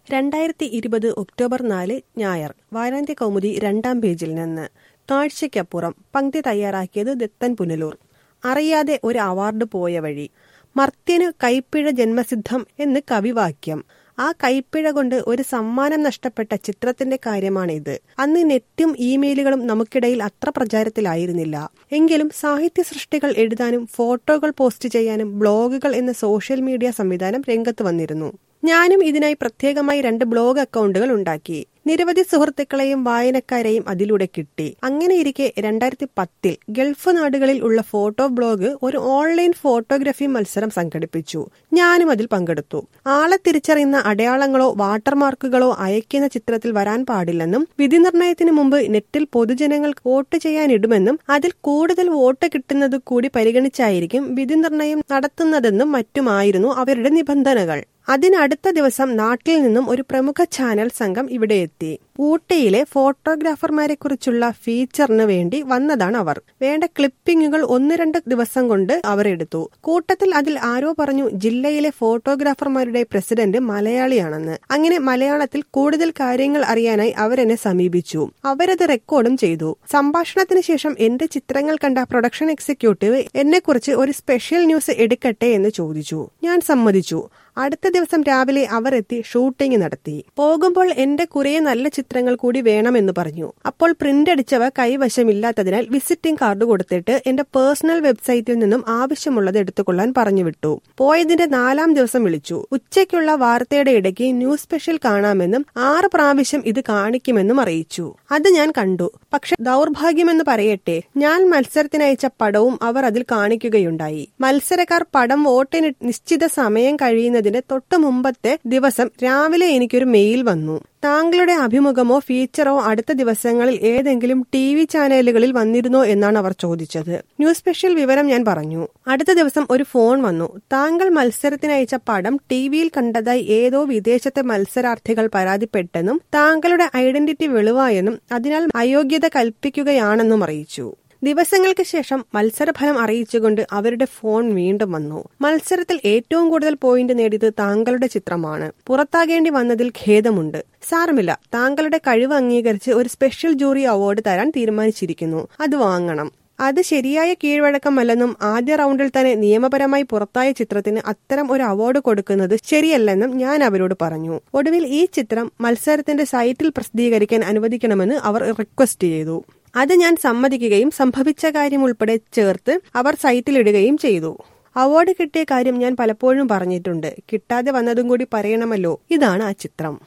രണ്ടായിരത്തി ഇരുപത് ഒക്ടോബർ നാല് ഞായർ വാരാന്ത്യ കൗമുദി രണ്ടാം പേജിൽ നിന്ന് കാഴ്ചയ്ക്കപ്പുറം പങ്ക്തി തയ്യാറാക്കിയത് ദത്തൻ പുനലൂർ അറിയാതെ ഒരു അവാർഡ് പോയ വഴി മർത്യനു കൈപ്പിഴ ജന്മസിദ്ധം എന്ന് കവിവാക്യം ആ കൈപ്പിഴ കൊണ്ട് ഒരു സമ്മാനം നഷ്ടപ്പെട്ട ചിത്രത്തിന്റെ കാര്യമാണിത് അന്ന് നെറ്റും ഇമെയിലുകളും നമുക്കിടയിൽ അത്ര പ്രചാരത്തിലായിരുന്നില്ല എങ്കിലും സാഹിത്യ സൃഷ്ടികൾ എഴുതാനും ഫോട്ടോകൾ പോസ്റ്റ് ചെയ്യാനും ബ്ലോഗുകൾ എന്ന സോഷ്യൽ മീഡിയ സംവിധാനം രംഗത്ത് വന്നിരുന്നു ഞാനും ഇതിനായി പ്രത്യേകമായി രണ്ട് ബ്ലോഗ് അക്കൗണ്ടുകൾ ഉണ്ടാക്കി നിരവധി സുഹൃത്തുക്കളെയും വായനക്കാരെയും അതിലൂടെ കിട്ടി അങ്ങനെയിരിക്കെ രണ്ടായിരത്തി പത്തിൽ ഗൾഫ് നാടുകളിൽ ഉള്ള ഫോട്ടോ ബ്ലോഗ് ഒരു ഓൺലൈൻ ഫോട്ടോഗ്രഫി മത്സരം സംഘടിപ്പിച്ചു ഞാനും അതിൽ പങ്കെടുത്തു ആളെ തിരിച്ചറിയുന്ന അടയാളങ്ങളോ വാട്ടർമാർക്കുകളോ അയക്കുന്ന ചിത്രത്തിൽ വരാൻ പാടില്ലെന്നും വിധി നിർണയത്തിന് മുമ്പ് നെറ്റിൽ പൊതുജനങ്ങൾ വോട്ട് ചെയ്യാനിടുമെന്നും അതിൽ കൂടുതൽ വോട്ട് കിട്ടുന്നത് കൂടി പരിഗണിച്ചായിരിക്കും വിധി നിർണയം നടത്തുന്നതെന്നും മറ്റുമായിരുന്നു അവരുടെ നിബന്ധനകൾ അതിനടുത്ത ദിവസം നാട്ടിൽ നിന്നും ഒരു പ്രമുഖ ചാനൽ സംഘം ഇവിടെ എത്തി ഊട്ടിയിലെ ഫോട്ടോഗ്രാഫർമാരെ കുറിച്ചുള്ള ഫീച്ചറിന് വേണ്ടി വന്നതാണ് അവർ വേണ്ട ക്ലിപ്പിങ്ങുകൾ ഒന്ന് രണ്ട് ദിവസം കൊണ്ട് അവർ എടുത്തു കൂട്ടത്തിൽ അതിൽ ആരോ പറഞ്ഞു ജില്ലയിലെ ഫോട്ടോഗ്രാഫർമാരുടെ പ്രസിഡന്റ് മലയാളിയാണെന്ന് അങ്ങനെ മലയാളത്തിൽ കൂടുതൽ കാര്യങ്ങൾ അറിയാനായി അവരെന്നെ സമീപിച്ചു അവരത് റെക്കോർഡും ചെയ്തു സംഭാഷണത്തിന് ശേഷം എന്റെ ചിത്രങ്ങൾ കണ്ട പ്രൊഡക്ഷൻ എക്സിക്യൂട്ടീവ് എന്നെക്കുറിച്ച് ഒരു സ്പെഷ്യൽ ന്യൂസ് എടുക്കട്ടെ എന്ന് ചോദിച്ചു ഞാൻ സമ്മതിച്ചു അടുത്ത ദിവസം രാവിലെ അവർ എത്തി ഷൂട്ടിംഗ് നടത്തി പോകുമ്പോൾ എന്റെ കുറെ നല്ല ചിത്രങ്ങൾ കൂടി വേണമെന്ന് പറഞ്ഞു അപ്പോൾ പ്രിന്റ് അടിച്ചവ കൈവശമില്ലാത്തതിനാൽ വിസിറ്റിംഗ് കാർഡ് കൊടുത്തിട്ട് എന്റെ പേഴ്സണൽ വെബ്സൈറ്റിൽ നിന്നും ആവശ്യമുള്ളത് എടുത്തുകൊള്ളാൻ പറഞ്ഞു വിട്ടു പോയതിന്റെ നാലാം ദിവസം വിളിച്ചു ഉച്ചയ്ക്കുള്ള വാർത്തയുടെ ഇടയ്ക്ക് ന്യൂസ് സ്പെഷ്യൽ കാണാമെന്നും ആറ് പ്രാവശ്യം ഇത് കാണിക്കുമെന്നും അറിയിച്ചു അത് ഞാൻ കണ്ടു പക്ഷെ ദൗർഭാഗ്യമെന്ന് പറയട്ടെ ഞാൻ മത്സരത്തിനയച്ച പടവും അവർ അതിൽ കാണിക്കുകയുണ്ടായി മത്സരക്കാർ പടം വോട്ടിന് നിശ്ചിത സമയം കഴിയുന്നതിന്റെ തൊട്ടു മുമ്പത്തെ ദിവസം രാവിലെ എനിക്കൊരു മെയിൽ വന്നു താങ്കളുടെ അഭിമുഖമോ ഫീച്ചറോ അടുത്ത ദിവസങ്ങളിൽ ഏതെങ്കിലും ടി വി ചാനലുകളിൽ വന്നിരുന്നോ എന്നാണ് അവർ ചോദിച്ചത് ന്യൂസ് സ്പെഷ്യൽ വിവരം ഞാൻ പറഞ്ഞു അടുത്ത ദിവസം ഒരു ഫോൺ വന്നു താങ്കൾ മത്സരത്തിനയച്ച പടം ടി വിയിൽ കണ്ടതായി ഏതോ വിദേശത്തെ മത്സരാർത്ഥികൾ പരാതിപ്പെട്ടെന്നും താങ്കളുടെ ഐഡന്റിറ്റി വെളിവായെന്നും അതിനാൽ അയോഗ്യത കൽപ്പിക്കുകയാണെന്നും അറിയിച്ചു ദിവസങ്ങൾക്ക് ശേഷം മത്സരഫലം അറിയിച്ചുകൊണ്ട് അവരുടെ ഫോൺ വീണ്ടും വന്നു മത്സരത്തിൽ ഏറ്റവും കൂടുതൽ പോയിന്റ് നേടിയത് താങ്കളുടെ ചിത്രമാണ് പുറത്താകേണ്ടി വന്നതിൽ ഖേദമുണ്ട് സാരമില്ല താങ്കളുടെ കഴിവ് അംഗീകരിച്ച് ഒരു സ്പെഷ്യൽ ജൂറി അവാർഡ് തരാൻ തീരുമാനിച്ചിരിക്കുന്നു അത് വാങ്ങണം അത് ശരിയായ കീഴ്വഴക്കമല്ലെന്നും ആദ്യ റൗണ്ടിൽ തന്നെ നിയമപരമായി പുറത്തായ ചിത്രത്തിന് അത്തരം ഒരു അവാർഡ് കൊടുക്കുന്നത് ശരിയല്ലെന്നും ഞാൻ അവരോട് പറഞ്ഞു ഒടുവിൽ ഈ ചിത്രം മത്സരത്തിന്റെ സൈറ്റിൽ പ്രസിദ്ധീകരിക്കാൻ അനുവദിക്കണമെന്ന് അവർ റിക്വസ്റ്റ് ചെയ്തു അത് ഞാൻ സമ്മതിക്കുകയും സംഭവിച്ച കാര്യം ഉൾപ്പെടെ ചേർത്ത് അവർ സൈറ്റിലിടുകയും ചെയ്തു അവാർഡ് കിട്ടിയ കാര്യം ഞാൻ പലപ്പോഴും പറഞ്ഞിട്ടുണ്ട് കിട്ടാതെ വന്നതും കൂടി പറയണമല്ലോ ഇതാണ് ആ ചിത്രം